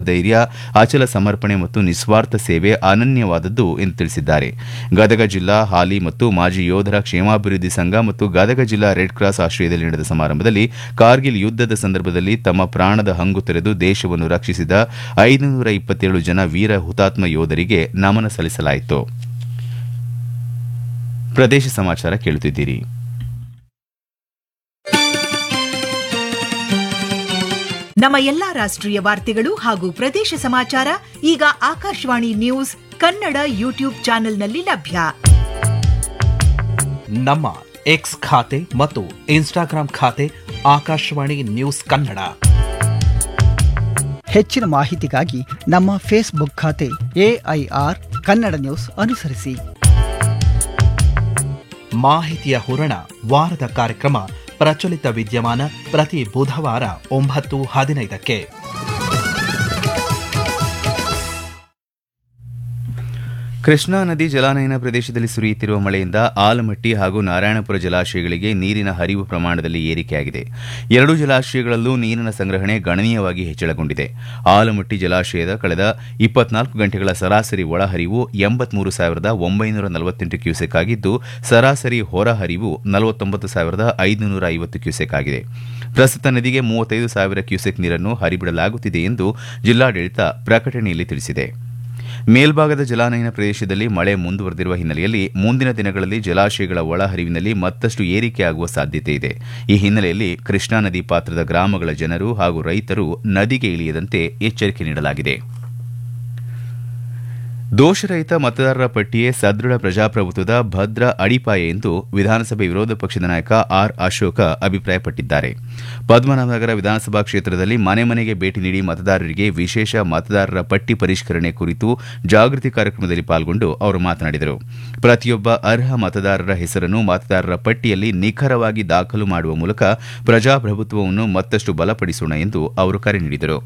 ಧೈರ್ಯ ಅಚಲ ಸಮರ್ಪಣೆ ಮತ್ತು ನಿಸ್ವಾರ್ಥ ಸೇವೆ ಅನನ್ಯವಾದದ್ದು ಎಂದು ತಿಳಿಸಿದ್ದಾರೆ ಗದಗ ಜಿಲ್ಲಾ ಹಾಲಿ ಮತ್ತು ಮಾಜಿ ಯೋಧರ ಕ್ಷೇಮಾಭಿವೃದ್ಧಿ ಸಂಘ ಮತ್ತು ಗದಗ ಜಿಲ್ಲಾ ರೆಡ್ ಕ್ರಾಸ್ ಆಶ್ರಯದಲ್ಲಿ ನಡೆದ ಸಮಾರಂಭದಲ್ಲಿ ಕಾರ್ಗಿಲ್ ಯುದ್ದದ ಸಂದರ್ಭದಲ್ಲಿ ತಮ್ಮ ಪ್ರಾಣದ ಹಂಗು ತೊರೆದು ದೇಶವನ್ನು ರಕ್ಷಿಸಿದ ಐದುನೂರ ಇಪ್ಪತ್ತೇಳು ಜನ ವೀರ ಹುತಾತ್ಮ ಯೋಧರಿಗೆ ನಮನ ಸಲ್ಲಿಸಲಾಯಿತು ಪ್ರದೇಶ ಸಮಾಚಾರ ಕೇಳುತ್ತಿದ್ದೀರಿ ನಮ್ಮ ಎಲ್ಲಾ ರಾಷ್ಟ್ರೀಯ ವಾರ್ತೆಗಳು ಹಾಗೂ ಪ್ರದೇಶ ಸಮಾಚಾರ ಈಗ ಆಕಾಶವಾಣಿ ನ್ಯೂಸ್ ಕನ್ನಡ ಯೂಟ್ಯೂಬ್ ಚಾನೆಲ್ನಲ್ಲಿ ಲಭ್ಯ ನಮ್ಮ ಎಕ್ಸ್ ಖಾತೆ ಮತ್ತು ಇನ್ಸ್ಟಾಗ್ರಾಂ ಖಾತೆ ಆಕಾಶವಾಣಿ ನ್ಯೂಸ್ ಕನ್ನಡ ಹೆಚ್ಚಿನ ಮಾಹಿತಿಗಾಗಿ ನಮ್ಮ ಫೇಸ್ಬುಕ್ ಖಾತೆ ಎಐಆರ್ ಕನ್ನಡ ನ್ಯೂಸ್ ಅನುಸರಿಸಿ ಮಾಹಿತಿಯ ಹೂರಣ ವಾರದ ಕಾರ್ಯಕ್ರಮ ಪ್ರಚಲಿತ ವಿದ್ಯಮಾನ ಪ್ರತಿ ಬುಧವಾರ ಒಂಬತ್ತು ಹದಿನೈದಕ್ಕೆ ಕೃಷ್ಣಾ ನದಿ ಜಲಾನಯನ ಪ್ರದೇಶದಲ್ಲಿ ಸುರಿಯುತ್ತಿರುವ ಮಳೆಯಿಂದ ಆಲಮಟ್ಟಿ ಹಾಗೂ ನಾರಾಯಣಪುರ ಜಲಾಶಯಗಳಿಗೆ ನೀರಿನ ಹರಿವು ಪ್ರಮಾಣದಲ್ಲಿ ಏರಿಕೆಯಾಗಿದೆ ಎರಡೂ ಜಲಾಶಯಗಳಲ್ಲೂ ನೀರಿನ ಸಂಗ್ರಹಣೆ ಗಣನೀಯವಾಗಿ ಹೆಚ್ಚಳಗೊಂಡಿದೆ ಆಲಮಟ್ಟಿ ಜಲಾಶಯದ ಕಳೆದ ಇಪ್ಪತ್ನಾಲ್ಕು ಗಂಟೆಗಳ ಸರಾಸರಿ ಒಳಹರಿವು ಎಂಬತ್ಮೂರು ಸಾವಿರದ ಒಂಬೈನೂರ ನಲವತ್ತೆಂಟು ಕ್ಯೂಸೆಕ್ ಆಗಿದ್ದು ಸರಾಸರಿ ಹೊರಹರಿವು ನಲವತ್ತೊಂಬತ್ತು ಸಾವಿರದ ಐದುನೂರ ಐವತ್ತು ಕ್ಯೂಸೆಕ್ ಆಗಿದೆ ಪ್ರಸ್ತುತ ನದಿಗೆ ಮೂವತ್ತೈದು ಸಾವಿರ ಕ್ಯೂಸೆಕ್ ನೀರನ್ನು ಹರಿಬಿಡಲಾಗುತ್ತಿದೆ ಎಂದು ಜಿಲ್ಲಾಡಳಿತ ಪ್ರಕಟಣೆಯಲ್ಲಿ ತಿಳಿಸಿದೆ ಮೇಲ್ಭಾಗದ ಜಲಾನಯನ ಪ್ರದೇಶದಲ್ಲಿ ಮಳೆ ಮುಂದುವರೆದಿರುವ ಹಿನ್ನೆಲೆಯಲ್ಲಿ ಮುಂದಿನ ದಿನಗಳಲ್ಲಿ ಜಲಾಶಯಗಳ ಒಳಹರಿವಿನಲ್ಲಿ ಮತ್ತಷ್ಟು ಏರಿಕೆಯಾಗುವ ಸಾಧ್ಯತೆ ಇದೆ ಈ ಹಿನ್ನೆಲೆಯಲ್ಲಿ ಕೃಷ್ಣಾ ನದಿ ಪಾತ್ರದ ಗ್ರಾಮಗಳ ಜನರು ಹಾಗೂ ರೈತರು ನದಿಗೆ ಇಳಿಯದಂತೆ ಎಚ್ಚರಿಕೆ ನೀಡಲಾಗಿದೆ ದೋಷರಹಿತ ಮತದಾರರ ಪಟ್ಟಿಯೇ ಸದೃಢ ಪ್ರಜಾಪ್ರಭುತ್ವದ ಭದ್ರ ಅಡಿಪಾಯ ಎಂದು ವಿಧಾನಸಭೆ ವಿರೋಧ ಪಕ್ಷದ ನಾಯಕ ಆರ್ ಅಶೋಕ ಅಭಿಪ್ರಾಯಪಟ್ಟಿದ್ದಾರೆ ಪದ್ಮನಾಭನಗರ ವಿಧಾನಸಭಾ ಕ್ಷೇತ್ರದಲ್ಲಿ ಮನೆ ಮನೆಗೆ ಭೇಟಿ ನೀಡಿ ಮತದಾರರಿಗೆ ವಿಶೇಷ ಮತದಾರರ ಪಟ್ಟಿ ಪರಿಷ್ಕರಣೆ ಕುರಿತು ಜಾಗೃತಿ ಕಾರ್ಯಕ್ರಮದಲ್ಲಿ ಪಾಲ್ಗೊಂಡು ಅವರು ಮಾತನಾಡಿದರು ಪ್ರತಿಯೊಬ್ಬ ಅರ್ಹ ಮತದಾರರ ಹೆಸರನ್ನು ಮತದಾರರ ಪಟ್ಟಿಯಲ್ಲಿ ನಿಖರವಾಗಿ ದಾಖಲು ಮಾಡುವ ಮೂಲಕ ಪ್ರಜಾಪ್ರಭುತ್ವವನ್ನು ಮತ್ತಷ್ಟು ಬಲಪಡಿಸೋಣ ಎಂದು ಅವರು ಕರೆ ನೀಡಿದರು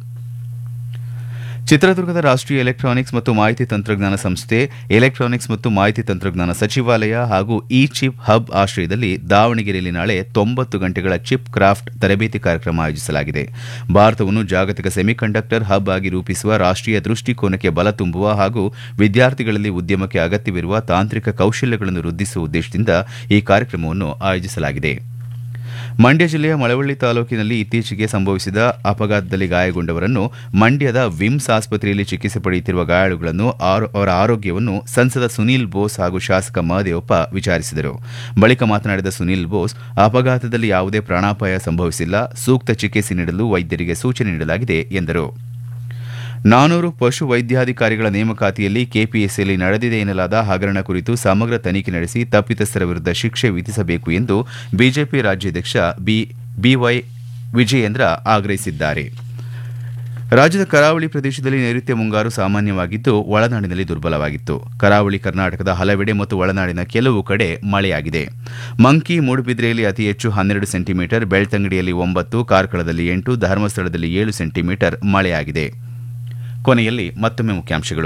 ಚಿತ್ರದುರ್ಗದ ರಾಷ್ಟೀಯ ಎಲೆಕ್ಟ್ರಾನಿಕ್ಸ್ ಮತ್ತು ಮಾಹಿತಿ ತಂತ್ರಜ್ಞಾನ ಸಂಸ್ಥೆ ಎಲೆಕ್ಟ್ರಾನಿಕ್ಸ್ ಮತ್ತು ಮಾಹಿತಿ ತಂತ್ರಜ್ಞಾನ ಸಚಿವಾಲಯ ಹಾಗೂ ಇ ಚಿಪ್ ಹಬ್ ಆಶ್ರಯದಲ್ಲಿ ದಾವಣಗೆರೆಯಲ್ಲಿ ನಾಳೆ ತೊಂಬತ್ತು ಗಂಟೆಗಳ ಚಿಪ್ ಕ್ರಾಫ್ಟ್ ತರಬೇತಿ ಕಾರ್ಯಕ್ರಮ ಆಯೋಜಿಸಲಾಗಿದೆ ಭಾರತವನ್ನು ಜಾಗತಿಕ ಸೆಮಿಕಂಡಕ್ಟರ್ ಹಬ್ ಆಗಿ ರೂಪಿಸುವ ರಾಷ್ಟೀಯ ದೃಷ್ಟಿಕೋನಕ್ಕೆ ಬಲ ತುಂಬುವ ಹಾಗೂ ವಿದ್ಯಾರ್ಥಿಗಳಲ್ಲಿ ಉದ್ಯಮಕ್ಕೆ ಅಗತ್ಯವಿರುವ ತಾಂತ್ರಿಕ ಕೌಶಲ್ಯಗಳನ್ನು ವೃದ್ಧಿಸುವ ಉದ್ದೇಶದಿಂದ ಈ ಕಾರ್ಯಕ್ರಮವನ್ನು ಆಯೋಜಿಸಲಾಗಿದೆ ಮಂಡ್ಯ ಜಿಲ್ಲೆಯ ಮಳವಳ್ಳಿ ತಾಲೂಕಿನಲ್ಲಿ ಇತ್ತೀಚೆಗೆ ಸಂಭವಿಸಿದ ಅಪಘಾತದಲ್ಲಿ ಗಾಯಗೊಂಡವರನ್ನು ಮಂಡ್ಯದ ವಿಮ್ಸ್ ಆಸ್ಪತ್ರೆಯಲ್ಲಿ ಚಿಕಿತ್ಸೆ ಪಡೆಯುತ್ತಿರುವ ಗಾಯಾಳುಗಳನ್ನು ಅವರ ಆರೋಗ್ಯವನ್ನು ಸಂಸದ ಸುನೀಲ್ ಬೋಸ್ ಹಾಗೂ ಶಾಸಕ ಮಹದೇವಪ್ಪ ವಿಚಾರಿಸಿದರು ಬಳಿಕ ಮಾತನಾಡಿದ ಸುನೀಲ್ ಬೋಸ್ ಅಪಘಾತದಲ್ಲಿ ಯಾವುದೇ ಪ್ರಾಣಾಪಾಯ ಸಂಭವಿಸಿಲ್ಲ ಸೂಕ್ತ ಚಿಕಿತ್ಸೆ ನೀಡಲು ವೈದ್ಯರಿಗೆ ಸೂಚನೆ ನೀಡಲಾಗಿದೆ ಎಂದರು ನಾನೂರು ಪಶು ವೈದ್ಯಾಧಿಕಾರಿಗಳ ನೇಮಕಾತಿಯಲ್ಲಿ ಕೆಪಿಎಸ್ಸಿಯಲ್ಲಿ ನಡೆದಿದೆ ಎನ್ನಲಾದ ಹಗರಣ ಕುರಿತು ಸಮಗ್ರ ತನಿಖೆ ನಡೆಸಿ ತಪ್ಪಿತಸ್ಥರ ವಿರುದ್ಧ ಶಿಕ್ಷೆ ವಿಧಿಸಬೇಕು ಎಂದು ಬಿಜೆಪಿ ರಾಜ್ಯಾಧ್ಯಕ್ಷ ಬಿವೈ ವಿಜಯೇಂದ್ರ ಆಗ್ರಹಿಸಿದ್ದಾರೆ ರಾಜ್ಯದ ಕರಾವಳಿ ಪ್ರದೇಶದಲ್ಲಿ ನೈಋತ್ಯ ಮುಂಗಾರು ಸಾಮಾನ್ಯವಾಗಿದ್ದು ಒಳನಾಡಿನಲ್ಲಿ ದುರ್ಬಲವಾಗಿತ್ತು ಕರಾವಳಿ ಕರ್ನಾಟಕದ ಹಲವೆಡೆ ಮತ್ತು ಒಳನಾಡಿನ ಕೆಲವು ಕಡೆ ಮಳೆಯಾಗಿದೆ ಮಂಕಿ ಮೂಡುಬಿದ್ರೆಯಲ್ಲಿ ಅತಿ ಹೆಚ್ಚು ಹನ್ನೆರಡು ಸೆಂಟಿಮೀಟರ್ ಬೆಳ್ತಂಗಡಿಯಲ್ಲಿ ಒಂಬತ್ತು ಕಾರ್ಕಳದಲ್ಲಿ ಎಂಟು ಧರ್ಮಸ್ಥಳದಲ್ಲಿ ಏಳು ಸೆಂಟಿಮೀಟರ್ ಮಳೆಯಾಗಿದೆ ಕೊನೆಯಲ್ಲಿ ಮತ್ತೊಮ್ಮೆ ಮುಖ್ಯಾಂಶಗಳು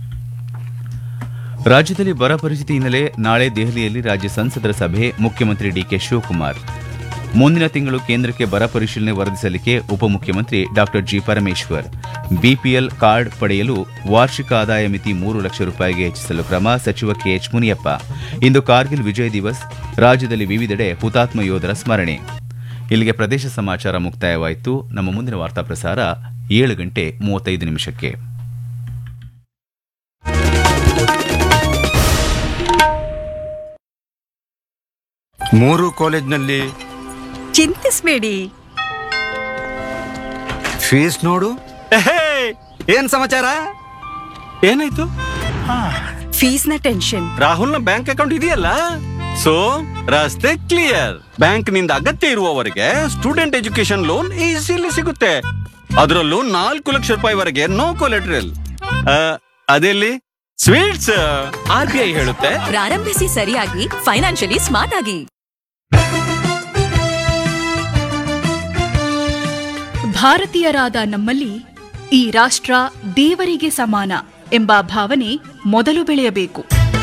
ರಾಜ್ಯದಲ್ಲಿ ಬರ ಪರಿಸ್ಥಿತಿ ಹಿನ್ನೆಲೆ ನಾಳೆ ದೆಹಲಿಯಲ್ಲಿ ರಾಜ್ಯ ಸಂಸದರ ಸಭೆ ಮುಖ್ಯಮಂತ್ರಿ ಡಿಕೆ ಶಿವಕುಮಾರ್ ಮುಂದಿನ ತಿಂಗಳು ಕೇಂದ್ರಕ್ಕೆ ಬರ ಪರಿಶೀಲನೆ ವರದಿ ಸಲ್ಲಿಕೆ ಉಪಮುಖ್ಯಮಂತ್ರಿ ಡಾ ಜಿ ಪರಮೇಶ್ವರ್ ಬಿಪಿಎಲ್ ಕಾರ್ಡ್ ಪಡೆಯಲು ವಾರ್ಷಿಕ ಆದಾಯ ಮಿತಿ ಮೂರು ಲಕ್ಷ ರೂಪಾಯಿಗೆ ಹೆಚ್ಚಿಸಲು ಕ್ರಮ ಸಚಿವ ಕೆಎಚ್ ಮುನಿಯಪ್ಪ ಇಂದು ಕಾರ್ಗಿಲ್ ವಿಜಯ್ ದಿವಸ್ ರಾಜ್ಯದಲ್ಲಿ ವಿವಿಧೆಡೆ ಹುತಾತ್ಮ ಯೋಧರ ಸ್ಮರಣೆ ಇಲ್ಲಿಗೆ ಪ್ರದೇಶ ಸಮಾಚಾರ ಮುಕ್ತಾಯವಾಯಿತು ನಮ್ಮ ಮುಂದಿನ ವಾರ್ತಾ ಪ್ರಸಾರ ಏಳು ಗಂಟೆ ಮೂವತ್ತೈದು ನಿಮಿಷಕ್ಕೆ ಮೂರು ಕಾಲೇಜ್ನಲ್ಲಿ ಚಿಂತಿಸ್ಬೇಡಿ ಫೀಸ್ ನೋಡು ಎಹೇ, ಏನ್ ಸಮಾಚಾರ ಏನಾಯ್ತು ಫೀಸ್ನ ಟೆನ್ಷನ್ ರಾಹುಲ್ನ ಬ್ಯಾಂಕ್ ಅಕೌಂಟ್ ಇದೆಯಲ್ಲ ಸೊ ರಸ್ತೆ ಕ್ಲಿಯರ್ ಬ್ಯಾಂಕ್ ನಿಂದ ಅಗತ್ಯ ಇರುವವರೆಗೆ ಸ್ಟೂಡೆಂಟ್ ಎಜುಕೇಶನ್ ಲೋನ್ ಈಸಿಲಿ ಸಿಗುತ್ತೆ ಅದರಲ್ಲೂ ನಾಲ್ಕು ಲಕ್ಷ ರೂಪಾಯಿವರೆಗೆ ನೋ ಕೊಲೆಟ್ರಲ್ ಅದೆಲ್ಲಿ ಸ್ವೀಟ್ಸ್ ಆರ್ ಬಿ ಐ ಹೇಳುತ್ತೆ ಪ್ರಾರಂಭಿಸಿ ಸರಿಯಾಗಿ ಫೈನಾನ್ಷಿಯಲಿ ಸ್ಮಾರ್ಟ್ ಆಗಿ ಭಾರತೀಯರಾದ ನಮ್ಮಲ್ಲಿ ಈ ರಾಷ್ಟ್ರ ದೇವರಿಗೆ ಸಮಾನ ಎಂಬ ಭಾವನೆ ಮೊದಲು ಬೆಳೆಯಬೇಕು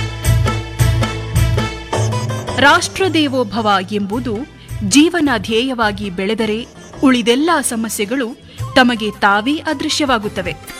ರಾಷ್ಟ್ರ ದೇವೋಭವ ಎಂಬುದು ಜೀವನ ಧ್ಯೇಯವಾಗಿ ಬೆಳೆದರೆ ಉಳಿದೆಲ್ಲ ಸಮಸ್ಯೆಗಳು ತಮಗೆ ತಾವೇ ಅದೃಶ್ಯವಾಗುತ್ತವೆ